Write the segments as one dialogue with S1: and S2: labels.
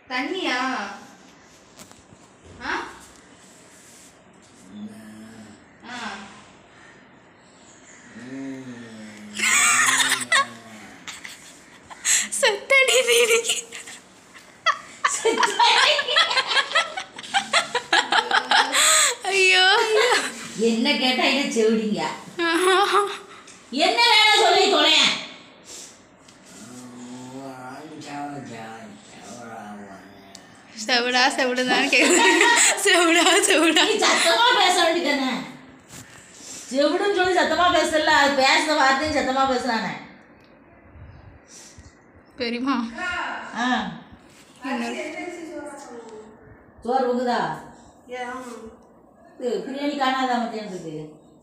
S1: தண்ணியா ஆ ஆ
S2: செத்தடி நீடிக்கு ஐயோ
S3: என்ன கேட்டா என்ன செவிடிங்க என்ன வேணும் சொல்லி தொலையன்
S2: செவிடா செவிடுதான் கேக்குது செவிடா செவிடா
S3: நீ சத்தமா பேச வேண்டியதானே செவிடுன்னு சொல்லி சத்தமா பேசல அது பேசுற வார்த்தையும் சத்தமா பேசுறானே
S2: பெரியமா
S3: ஆ சோறு பொங்குதா இது பிரியாணி காணாதா மத்தியானத்துக்கு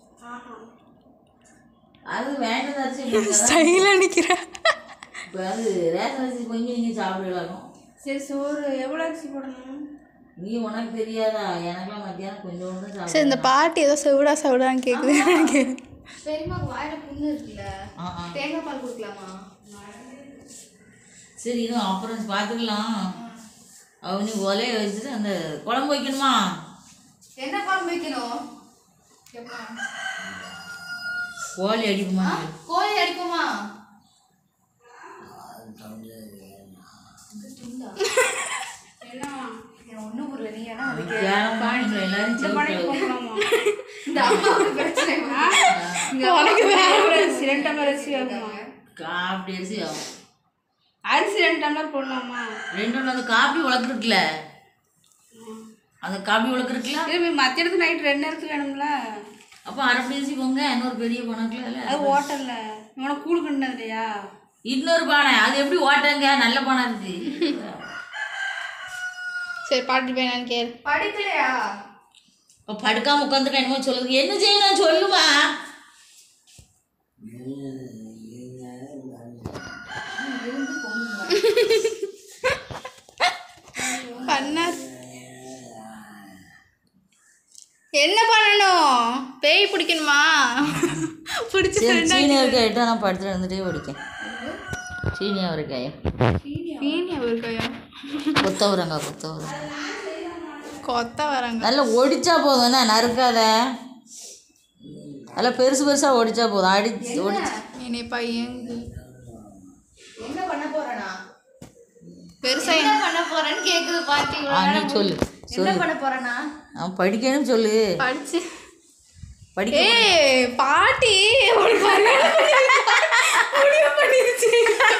S3: அது வேண்டது அரிசி பொங்குதா?
S2: ஸ்டைல நிக்கிற
S3: இப்போ அது ரேஷன் அரிசி பொங்கி நீங்கள் சாப்பிடலாம்
S1: சரி சோறு எவ்வளோ அரிசி போடணும்
S3: நீ உனக்கு தெரியாதா எனக்கெல்லாம் மத்தியானம் கொஞ்சோண்டு
S2: சரி
S3: சாப்பிட
S2: இந்த பாட்டி ஏதோ செவிடா செவிடான்னு கேக்குது எனக்கு
S1: பெரியம்மாக்கு வாயில புண்ணு இருக்குல்ல
S3: ஆ ஆ
S1: தேங்காய் பால் கொடுக்கலாமா
S3: சரி இதுவும் அப்புறம் பார்த்துக்கலாம் அவனி ஒலைய வச்சுட்டு அந்த குழம்பு வைக்கணுமா
S1: என்ன குழம்பு வைக்கணும் எப்பா
S3: கோழி அடிக்குமா
S1: கோழி அடிக்குமா ஒன்றும் புரியல நீ ஏன்னா அதுக்கு
S3: தியானம் எல்லாரும் செவிட்டு
S1: இந்த அம்மாவுக்கு பிரச்சனை
S2: உனக்கு வேற
S4: அரிசி ரெண்டு டம்ளர் அரிசி ஆகுமா
S3: காப்பி அரிசி ஆகும்
S4: அரிசி ரெண்டு டம்ளர் போடலாமா
S3: ரெண்டு ஒன்று அந்த காப்பி உழக்குருக்குல அந்த காப்பி உழக்குருக்குல
S4: இது மத்தியானத்துக்கு நைட் ரெண்டு நேரத்துக்கு வேணும்ல
S3: அப்போ அரை படி அரிசி போங்க இன்னொரு பெரிய பணக்கில்
S4: அது ஓட்டல்ல உனக்கு கூழ் கிண்டது இல்லையா
S3: இன்னொரு பானை அது எப்படி ஓட்டங்க நல்ல பானை இருக்கு
S2: சரி பாட்டி பையனான்னு கேளு
S1: படிக்கலையா
S3: இப்போ படுக்காம உட்காந்துருக்க என்னமோ சொல்லுது என்ன செய்யணும் சொல்லுமா
S2: பண்ணார் என்ன பண்ணணும் பேய் பிடிக்கணுமா பிடிச்சி
S3: சரி சீனி அவரைக்காய் எட்டு நான் படுத்துட்டு இருந்துட்டே படிக்கேன் சீனி அவரைக்காய்
S2: மீன் இருக்கையா
S3: கொத்தவரங்காய் கொத்தவரங்காய்
S2: கொத்த வராங்க
S3: நல்லா ஒடிச்சா போதும் என்ன நறுக்காத நல்லா பெருசு பெருசாக ஒடிச்சா போதும் அடி ஒடிச்சு
S2: என்னை பையன்
S1: என்ன பண்ண போறேனா
S2: பெருசா
S1: என்ன பண்ண போறேன்னு கேக்குது பாட்டி
S3: ஆ நீ சொல்லு
S1: என்ன
S3: சொல்லு
S1: பண்ண போறேனா
S3: அவன் படிக்கணும்னு சொல்லு
S2: படிச்சு
S3: படிக்க
S2: ஏய் பாட்டி ஒரு கல்யாணம் பண்ணி- முடிவு பண்ணிருச்சு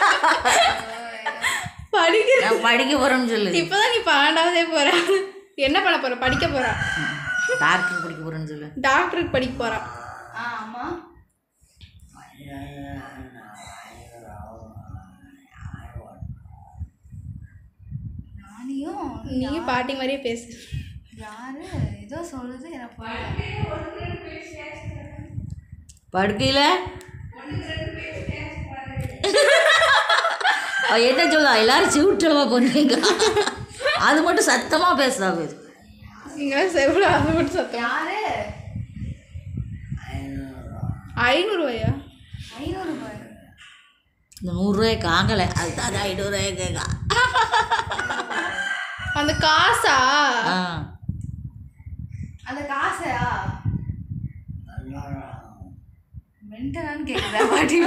S2: படிக்கிற
S3: நான் படிக்க போகிறேன்னு சொல்லு
S2: இப்பதான் நீ பன்னெண்டாவதே போற என்ன பண்ண போற படிக்க போறா
S3: டாக்டர் படிக்க போகிறேன்னு சொல்லு
S2: டாக்டருக்கு படிக்க போறா
S1: ஆ ஆமா நானியும்
S2: நீ பாட்டி மாதிரியே பேசு
S1: யாரு ஏதோ சொல்லுது எனக்கு புரியல.
S3: படுக்கையில் அவ என்ன சொல்லுவா எல்லாரும் சிவிட்டளவா பண்ணுவீங்க அது மட்டும் சத்தமாக பேசுதா போய்
S2: இங்க செவ்வளோ அது மட்டும் சத்தம்
S1: யாரு
S2: ஐநூறுவாயா
S1: ஐநூறு ரூபாய்
S3: இந்த நூறுரூவாய் காங்கலை அதுதான் ஐநூறுரூவாய் கேட்கா
S2: அந்த காசா
S3: ஆ
S1: அந்த காசா மென்டலான்னு கேக்குதா பாட்டி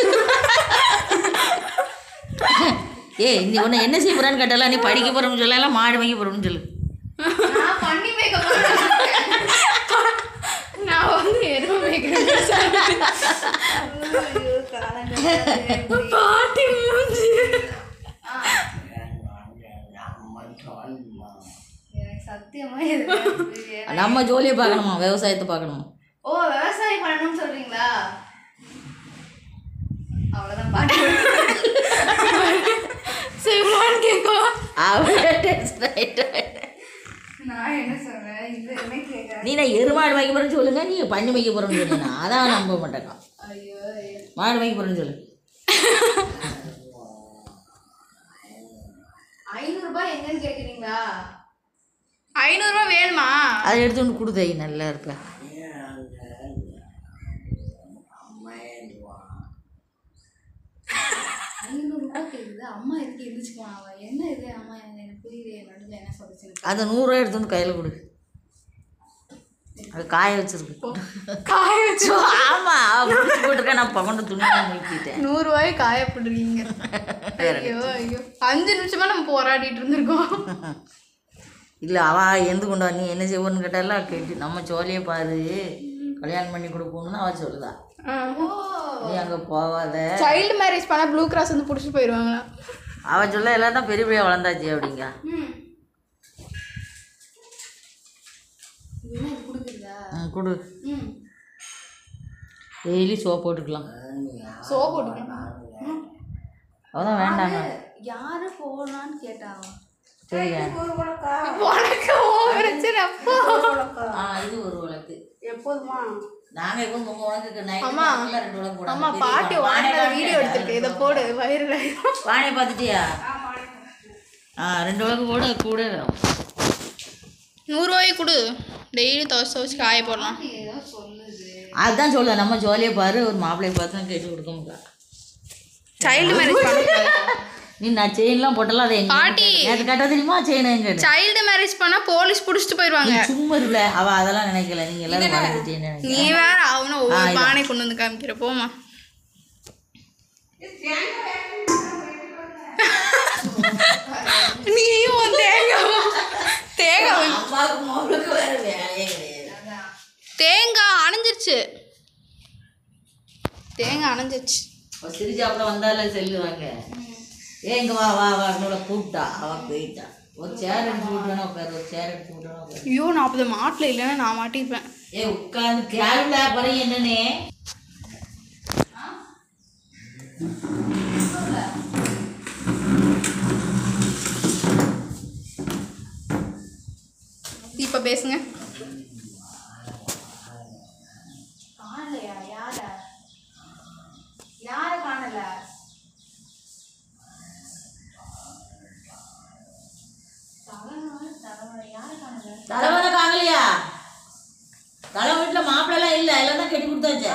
S3: ஏய் நீ உன்னை என்ன செய்ய போகிறான்னு கேட்டாலாம் நீ படிக்க போகிறோம்னு சொல்லலாம் மாடு வைக்க போகிறோம்னு சொல்லு
S1: நான் பண்ணி வைக்க போறேன்
S2: நான் வந்து எருமை மேய்க்கிறேன் பாட்டி மூஞ்சி
S1: எனக்கு சத்தியமா எதுவுமே புரியல.
S3: நம்ம ஜோலியை பார்க்கணுமா விவசாயத்தை பார்க்கணுமா
S1: ஓ விவசாயம் பண்ணணும்னு சொல்றீங்களா அவ்வளவுதான் பாட்டி
S2: செவ்வளான்னு கேட்கும்
S3: அவளே டென்ஷன் ஆயிட்டா.
S1: நான் என்ன சொல்றேன் இது என்ன கேட்க
S3: நீ நான் எருமாடு வைக்க போகிறேன்னு சொல்லுங்க நீ பண்ணி வைக்க போகிறேன்னு சொல்லுங்க அதான் நம்ப மாட்டேங்க
S1: ஐயோ
S3: மாடு வைக்க போகிறேன்னு சொல்லு
S1: ஐநூறு ரூபாய் எங்கன்னு கேக்குறீங்களா
S2: ஐநூறுரூவா வேணுமா
S3: அதை எடுத்து வந்து கொடுதை நல்லா இருப்ப
S1: ஐநூறு ரூபாய் கேக்குது அம்மா எதுக்கு எந்திரிச்சுக்கலாம் அவ என்ன இது அம்மா எனக்கு புரியல முடிஞ்ச என்ன சொல்லுச்சு
S3: அந்த நூறுரூவா எடுத்து வந்து கையில் கொடு அது காய வச்சிருக்கு
S2: காய வச்சு
S3: ஆமா அவ முடிச்சு போட்டிருக்கா நான் பகண்டு துணி முடிக்கிட்டேன்
S2: நூறுரூவாய் காயப்படுறீங்க ஐயோ ஐயோ அஞ்சு நிமிஷமா நம்ம போராடிட்டு இருந்திருக்கோம்
S3: இல்லை அவ எந்த கொண்டு வா நீ என்ன செய்வோன்னு கேட்டால கேட்டு நம்ம சோழியை பாரு கல்யாணம் பண்ணி கொடுப்போம்னு அவ சொல்லுதா நீ அங்கே போவாத
S2: சைல்டு மேரேஜ் பண்ணா ப்ளூ கிராஸ் வந்து பிடிச்சிட்டு போயிடுவாங்களா
S3: அவ சொல்ல எல்லாம் தான் பெரிய பையன் வளர்ந்தாச்சு அப்படிங்க
S1: என்ன இது கொடுக்குறதா
S3: ம் கொடு
S1: ம்
S3: டெய்லி சோப் போட்டுக்கலாம்
S2: சோப் போட்டுக்கலாம்
S3: அவதான் வேண்டாங்க
S1: யாரு போகலான்னு கேட்டாங்க
S3: சரிங்க
S2: உனக்கு ஓ பிரச்சனை அப்போ
S3: ஆ இது ஒரு விளக்கு
S4: எப்போதுமா
S3: நாங்க இப்போ உங்க உனக்கு நைட்
S2: அம்மா.
S3: ரெண்டு விளக்கு போடாம
S2: அம்மா
S3: பெரிய
S2: பாட்டி
S3: பானை
S2: உனக்கு
S3: தான்
S2: வீடியோ எடுத்திருக்கேன் இதை போடு வயிறு
S3: பானையை பார்த்துட்டியா ஆ ரெண்டு விளக்கு போடு அது கூட
S2: நூறுரூவாய் கொடு டெய்லி துவச்சி துவச்சி காய போடலாம்
S1: ஏதோ சொல்லுது
S3: அதுதான் சொல்ல நம்ம ஜோலியை பாரு ஒரு மாப்பிள்ளையை பார்த்து தான் கேட்டு கொடுக்க முடியல
S2: சைல்டு மேரேஜ் பண்ணக்கூடாது
S3: நீ நான் செயின்லாம் போட்டலாம் அதை எங்க
S2: பாட்டி.
S3: நேற்று கேட்டா தெரியுமா செயின் எங்க
S2: சைல்டு மேரேஜ் பண்ணா போலீஸ் பிடிச்சிட்டு போயிடுவாங்க
S3: சும்மா இருல அவ அதெல்லாம் நினைக்கல நீங்க எல்லாரும் மறந்துட்டீங்கன்னு நினைக்கிறேன்
S2: நீ வேற அவனை ஒவ்வொரு பானை கொண்டு வந்து காமிக்கிற போமா நீயும் உன் தேங்காய் தேங்காய்
S3: அம்மாவுக்கு மாப்பிளுக்கு வேற வேலையே கிடையாது
S2: தேங்காய் அணைஞ்சிருச்சு தேங்காய் அணைஞ்சிருச்சு
S3: அவ சிரிச்சாப்புல வந்தால செல்லுவாங்க ஏ இங்க வா வா வா என்னோட கூப்பிட்டா அவ போயிட்டா ஒரு சேர் எடுத்து விட்டுவேனா உட்காரு ஒரு சேர் எடுத்து விட்டுவேனா உட்காரு
S2: ஐயோ நான் அப்போ மாட்டில் இல்லைன்னா நான் மாட்டிப்பேன்
S3: ஏ உட்காந்து கேளுல அப்புறம் என்னன்னே
S2: இப்போ பேசுங்க
S1: காணலையா யார யார காணல தலைவன் தலைவன் யார காணல
S3: தலைவனை காங்கலையா தலை வீட்டுல மாப்பிள்ளை எல்லாம் இல்ல எல்லாம் தான் கட்டி கொடுத்தாச்சு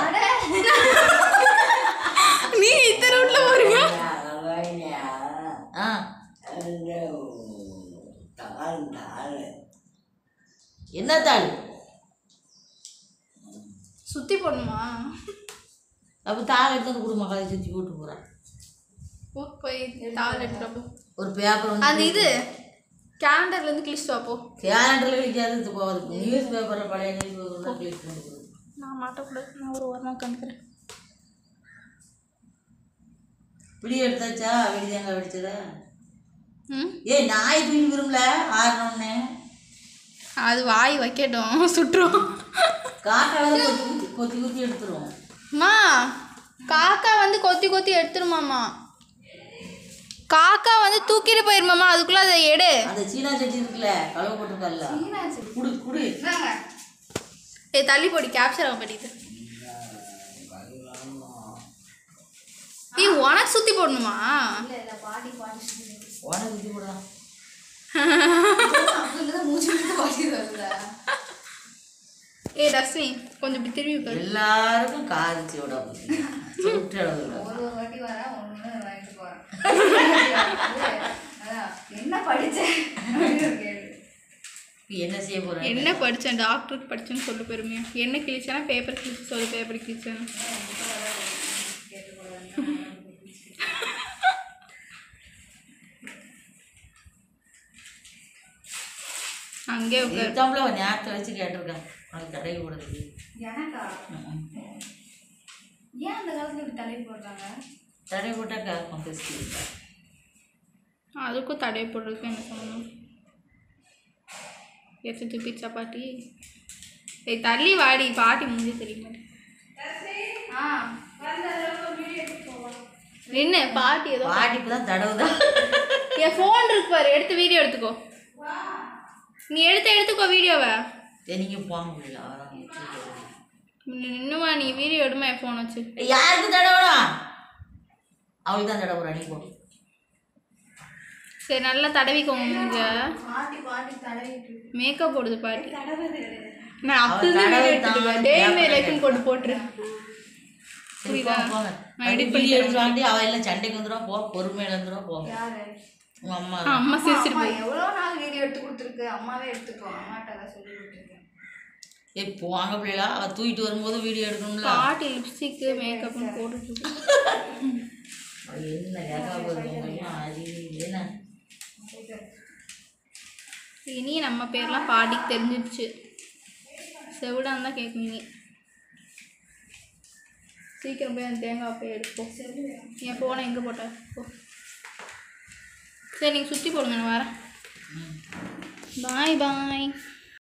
S2: நீ இத்தனை வீட்டில் போறீங்க
S3: ஆ என்ன தாள்
S2: சுற்றி போடணுமா
S3: அப்போ தாள் எடுத்து வந்து கொடுமா கதை சுற்றி போட்டு போகிறான்
S2: போ போய் தாள் எடுத்துகிட்டு
S3: ஒரு பேப்பர் வந்து
S2: அந்த இது கேலண்டர்லேருந்து கிழிச்சிட்டு வா போ
S3: கேலண்டரில் கிழிக்காது இது போகுது நியூஸ் பேப்பரில் பழைய நியூஸ் பேப்பர் தான் கிளிக் பண்ணி கொடுக்குது.
S2: நான் மாட்டக்கூடாது நான் ஒரு வாரமாக உட்காந்துக்கிறேன்
S3: பிடி எடுத்தாச்சா வெடி தேங்காய் வெடிச்சதா
S2: ம்
S3: ஏய் நாய் தூக்கி விரும்பல ஆடணும்னு
S2: அது வாய் வைக்கட்டும் சுட்டுரும்
S3: காக்கால கொத்தி குத்தி கொத்தி குத்தி எடுத்துரும்
S2: அம்மா காக்கா வந்து கொத்தி கொத்தி எடுத்துருமாம்மா காக்கா வந்து தூக்கிட்டு போயிருமாம்மா அதுக்குள்ளே அதை எடு
S3: அந்த சீனா செடி இருக்குல்ல கலவை போட்டிருக்கல்ல குடு குடு
S2: ஏ தள்ளி போடி கேப்சர் ஆக படிக்குது ஏய் உனக்கு சுற்றி போடணுமா
S1: இல்ல இல்ல பாட்டி பாட்டி சொல்லி
S3: உனக்கு இது கூட
S1: அப்படிதான் மூச்சு விட்டு பாட்டி வருதா
S2: ஏ ரஸ்மி கொஞ்சம் இப்படி திரும்பி உட்காரு
S3: எல்லாருக்கும் காதிச்சு விட சுட்டு அளவுல
S1: ஒரு ஒரு வாட்டி வரேன் ஒன்று வாங்கிட்டு போறேன் அதான், என்ன படிச்சேன் அப்படின்னு ஒரு கேள்வி
S3: நீ என்ன செய்ய போற
S2: என்ன படித்தேன் டாக்டருக்கு படித்தேன்னு சொல்லு பெருமையா என்ன கிழிச்சேன்னா பேப்பர் கிழிச்சு சொல்லு பேப்பர் கிழிச்சேன்னு அங்கே உட்காரு
S3: எக்ஸாம்பிள் அவன் ஞாபகத்தை வச்சு கேட்டிருக்கான் உனக்கு தடவி போடுறது
S1: எனக்கா ஏன் அந்த காலத்துல இப்படி தலை போடுறாங்க
S3: தடவி போட்டா கேட்கும் ஃபெஸ்டிவல்
S2: அதுக்கும் தடை போடுறதுக்கும் என்ன சொல்லணும் எடுத்து துப்பி சப்பாட்டி ஏய் தள்ளி வாடி பாட்டி முடிஞ்சு தெரிய மாட்டேன்
S1: ஆ
S2: என்ன பாட்டி ஏதோ
S3: பாட்டிக்கு தான் தடவுதான்
S2: என் ஃபோன் இருக்கு பாரு எடுத்து வீடியோ எடுத்துக்கோ நீ எடுத்து எடுத்துக்கோ வீடியோவை
S3: நீங்க போக முடியல அவதான்
S2: இன்னுமா நீ வீடியோ எடுமா என் ஃபோன் வச்சு
S3: யாருக்கு தடவலாம் அவளுக்கு தான் தடவுறா நீ போ
S2: சரி நல்லா தடவிக்கோங்க முடிஞ்ச
S1: பாட்டி பாட்டி தடவிட்டு
S2: மேக்கப் போடுது பாட்டி நான்
S3: அவ
S2: அப்படி
S3: தடவை
S2: வீடியோ எடுத்துட்டு
S3: தான்
S2: டே
S3: கேப்பா
S2: மே லைஃப்னு போட்டு போட்டுரு
S3: சரி
S2: புரியுதா?
S3: போங்க போங்க
S2: நான்
S3: அது
S2: edit
S3: வீடியோ
S2: பண்ணி
S3: எடுத்துட்டு அவ எல்லாம் சண்டைக்கு வந்துடும் போ பொறுமையில வந்துடும் போ
S1: யாரு
S3: உங்க அம்மா
S2: அம்மா சிரிச்சிட்டு
S1: அம்மா
S2: போய்
S1: எவ்வளோ நாள் வீடியோ இருக்கு அம்மாவே எடுத்துக்கோ அம்மாட்ட தான் சொல்லி விட்டுருக்கேன்
S3: ஏ போவாங்க பிள்ளைகளா அவள் தூக்கிட்டு வரும்போது வீடியோ எடுக்கணும்ல
S2: பாட்டி லிப்ஸ்டிக்கு மேக்கப்னு போட்டுட்டு
S3: அவ என்ன கேட்க போகுது அது என்ன
S2: இனி நம்ம பேர்லாம் பாட்டிக்கு தெரிஞ்சிடுச்சு செவிடா இருந்தால் கேட்கும் இனி சீக்கிரம் போய் அந்த தேங்காய் போய் எடுப்போம் என் ஃபோனை எங்கே போட்ட போ சரி நீங்கள் சுற்றி போடுங்க நான் வரேன் பாய் பாய்